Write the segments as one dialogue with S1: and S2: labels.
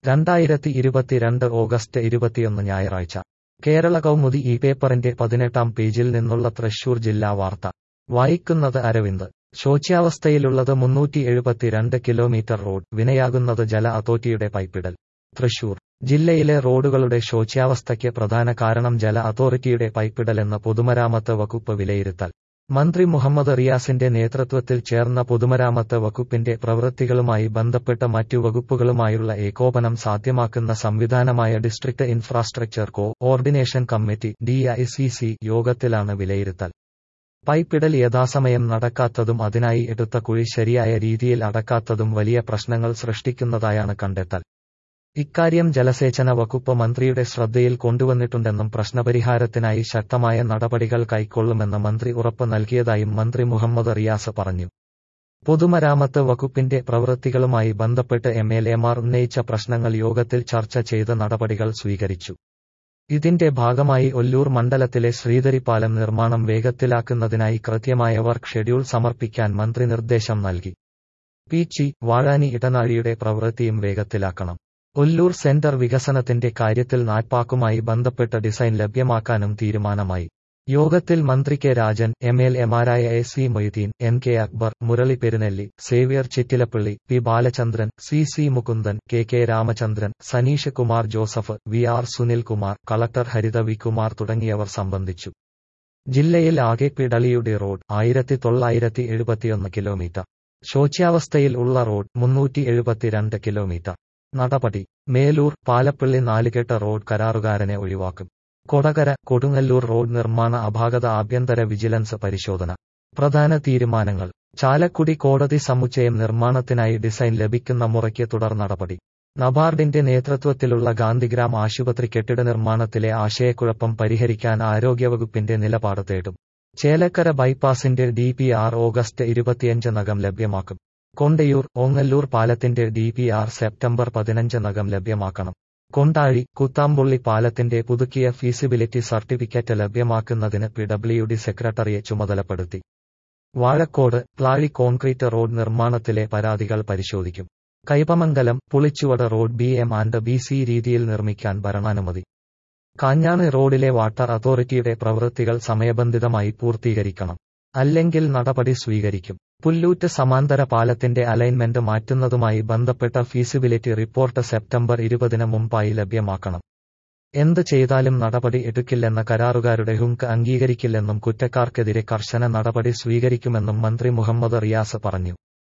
S1: രണ്ടായിരത്തി ഇരുപത്തിരണ്ട് ഓഗസ്റ്റ് ഇരുപത്തിയൊന്ന് ഞായറാഴ്ച കേരള കൗമുദി ഈ പേപ്പറിന്റെ പതിനെട്ടാം പേജിൽ നിന്നുള്ള തൃശൂർ ജില്ലാ വാർത്ത വായിക്കുന്നത് അരവിന്ദ് ശോച്യാവസ്ഥയിലുള്ളത് മുന്നൂറ്റി എഴുപത്തിരണ്ട് കിലോമീറ്റർ റോഡ് വിനയാകുന്നത് ജല അതോറിറ്റിയുടെ പൈപ്പിടൽ തൃശൂർ ജില്ലയിലെ റോഡുകളുടെ ശോച്യാവസ്ഥയ്ക്ക് പ്രധാന കാരണം ജല അതോറിറ്റിയുടെ പൈപ്പിടലെന്ന് പൊതുമരാമത്ത് വകുപ്പ് വിലയിരുത്തൽ മന്ത്രി മുഹമ്മദ് റിയാസിന്റെ നേതൃത്വത്തിൽ ചേർന്ന പൊതുമരാമത്ത് വകുപ്പിന്റെ പ്രവൃത്തികളുമായി ബന്ധപ്പെട്ട മറ്റു വകുപ്പുകളുമായുള്ള ഏകോപനം സാധ്യമാക്കുന്ന സംവിധാനമായ district infrastructure coordination committee DICC യോഗത്തിലാണ് വിലയിരുത്തൽ പൈപ്പിടൽ യഥാസമയം നടക്കാത്തതും അതിനായി എടുത്ത കുഴി ശരിയായ രീതിയിൽ അടക്കാത്തതും വലിയ പ്രശ്നങ്ങൾ സൃഷ്ടിക്കുന്നതായാണ് കണ്ടെത്തൽ ഇക്കാര്യം ജലസേചന വകുപ്പ് മന്ത്രിയുടെ ശ്രദ്ധയിൽ കൊണ്ടുവന്നിട്ടുണ്ടെന്നും പ്രശ്നപരിഹാരത്തിനായി ശക്തമായ നടപടികൾ കൈക്കൊള്ളുമെന്ന് മന്ത്രി ഉറപ്പ് നൽകിയതായും മന്ത്രി മുഹമ്മദ് റിയാസ് പറഞ്ഞു പൊതുമരാമത്ത് വകുപ്പിന്റെ പ്രവൃത്തികളുമായി ബന്ധപ്പെട്ട് എം എൽ എമാർ ഉന്നയിച്ച പ്രശ്നങ്ങൾ യോഗത്തിൽ ചർച്ച ചെയ്ത് നടപടികൾ സ്വീകരിച്ചു ഇതിന്റെ ഭാഗമായി ഒല്ലൂർ മണ്ഡലത്തിലെ ശ്രീധരിപ്പാലം നിർമ്മാണം വേഗത്തിലാക്കുന്നതിനായി കൃത്യമായ വർക്ക് ഷെഡ്യൂൾ സമർപ്പിക്കാൻ മന്ത്രി നിർദ്ദേശം നൽകി പീച്ചി വാഴാനി ഇടനാഴിയുടെ പ്രവൃത്തിയും വേഗത്തിലാക്കണം ഒല്ലൂർ സെന്റർ വികസനത്തിന്റെ കാര്യത്തിൽ നാറ്റ്പാക്കുമായി ബന്ധപ്പെട്ട ഡിസൈൻ ലഭ്യമാക്കാനും തീരുമാനമായി യോഗത്തിൽ മന്ത്രി കെ രാജൻ എം എൽ എമാരായ S C Moideen N K Akbar Murali Perunelli Xavier Chittilappilly P Balachandran C C Mukundan K K Ramachandran Saneesh Kumar Joseph V R Sunilkumar collector Haritha V Kumar തുടങ്ങിയവർ സംബന്ധിച്ചു ജില്ലയിൽ ആകെ പിടളിയുടെ റോഡ് ആയിരത്തി തൊള്ളായിരത്തി എഴുപത്തിയൊന്ന് കിലോമീറ്റർ ശോച്യാവസ്ഥയിൽ ഉള്ള റോഡ് മുന്നൂറ്റി എഴുപത്തിരണ്ട് കിലോമീറ്റർ നടപടി മേലൂർ പാലപ്പള്ളി നാലുകെട്ട റോഡ് കരാറുകാരനെ ഒഴിവാക്കും കൊടകര കൊടുങ്ങല്ലൂർ റോഡ് നിർമ്മാണ അപാകത ആഭ്യന്തര വിജിലൻസ് പരിശോധന പ്രധാന തീരുമാനങ്ങൾ ചാലക്കുടി കോടതി സമുച്ചയം നിർമ്മാണത്തിനായി ഡിസൈൻ ലഭിക്കുന്ന മുറയ്ക്ക് തുടർ നടപടി നബാർഡിന്റെ നേതൃത്വത്തിലുള്ള ഗാന്ധിഗ്രാം ആശുപത്രി കെട്ടിട നിർമ്മാണത്തിലെ ആശയക്കുഴപ്പം പരിഹരിക്കാൻ ആരോഗ്യവകുപ്പിന്റെ നിലപാട് തേടും ചേലക്കര ബൈപ്പാസിന്റെ ഡി പി ആർ ഓഗസ്റ്റ് ഇരുപത്തിയഞ്ചിനകം ലഭ്യമാക്കും കൊണ്ടയൂർ ഓങ്ങല്ലൂർ പാലത്തിന്റെ ഡി പി ആർ സെപ്റ്റംബർ പതിനഞ്ചിനകം ലഭ്യമാക്കണം കൊണ്ടാഴി കുത്താമ്പുള്ളി പാലത്തിന്റെ പുതുക്കിയ ഫീസിബിലിറ്റി സർട്ടിഫിക്കറ്റ് ലഭ്യമാക്കുന്നതിന് പി ഡബ്ല്യു ഡി സെക്രട്ടറിയെ ചുമതലപ്പെടുത്തി വാഴക്കോട് പ്ലാഴി കോൺക്രീറ്റ് റോഡ് നിർമ്മാണത്തിലെ പരാതികൾ പരിശോധിക്കും Kaipamangalam Pulichuvada road B M and B C രീതിയിൽ നിർമ്മിക്കാൻ ഭരണാനുമതി കാഞ്ഞാണ് റോഡിലെ വാട്ടർ അതോറിറ്റിയുടെ പ്രവൃത്തികൾ സമയബന്ധിതമായി പൂർത്തീകരിക്കണം അല്ലെങ്കിൽ നടപടി സ്വീകരിക്കും പുല്ലൂറ്റ് സമാന്തര പാലത്തിന്റെ അലൈൻമെന്റ് മാറ്റുന്നതുമായി ബന്ധപ്പെട്ട ഫീസിബിലിറ്റി റിപ്പോർട്ട് സെപ്റ്റംബർ ഇരുപതിന് മുമ്പായി ലഭ്യമാക്കണം എന്ത് ചെയ്താലും നടപടി എടുക്കില്ലെന്ന കരാറുകാരുടെ ഹുങ്ക് അംഗീകരിക്കില്ലെന്നും കുറ്റക്കാർക്കെതിരെ കർശന നടപടി സ്വീകരിക്കുമെന്നും മന്ത്രി മുഹമ്മദ് റിയാസ് പറഞ്ഞു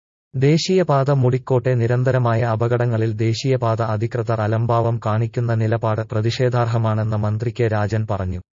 S1: ദേശീയപാത മുടിക്കോട്ടെ നിരന്തരമായ അപകടങ്ങളിൽ ദേശീയപാത അധികൃതർ അലംഭാവം കാണിക്കുന്ന നിലപാട് പ്രതിഷേധാർഹമാണെന്ന് മന്ത്രി കെ രാജൻ പറഞ്ഞു